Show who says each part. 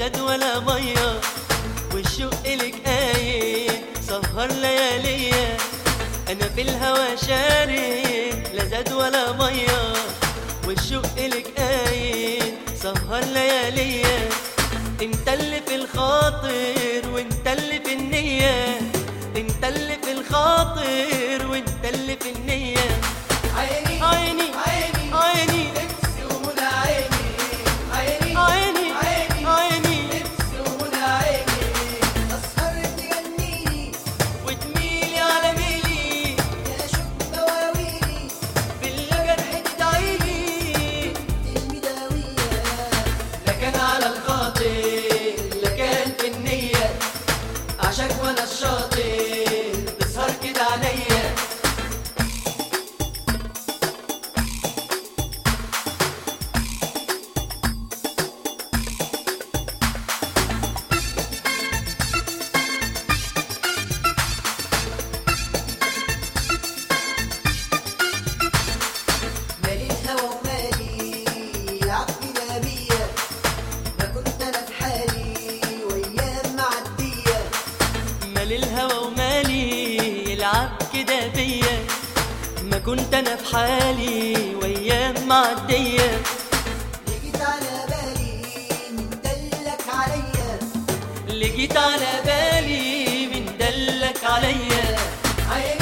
Speaker 1: زاد ولا ميه والشوق لك قايم سهر لياليا انا في الهوى شارك لا زاد ولا ميه والشوق لك قايم سهر لياليا انت اللي في الخاطر وانت اللي في النية انت اللي في الخاطر وانت اللي في النية
Speaker 2: عيني
Speaker 1: عيني
Speaker 2: عيني
Speaker 1: عيني
Speaker 2: نفسي ومنى عيني عيني
Speaker 1: عيني
Speaker 2: عيني
Speaker 1: عيني
Speaker 2: نفسي ومنى عيني أسهر تغنيلي
Speaker 1: وتميلي على ميلي
Speaker 2: يا شوق دواويلي
Speaker 1: بالجرح تدعيلي
Speaker 2: المداوية
Speaker 1: لا كان على الخاطر لا كان في النية عشاك وانا الشاطر تسهر كده عليا
Speaker 2: مالي الهوى ومالي العقل نبية ما كنت أنا في حالي وأيام معدية
Speaker 1: مال الهوى ومالي يلعب كده بيا ما كنت انا في حالي وايام معديه
Speaker 2: جيت على بالي من دلك عليا
Speaker 1: اللي جيت على بالي من دلك عليا
Speaker 2: عيني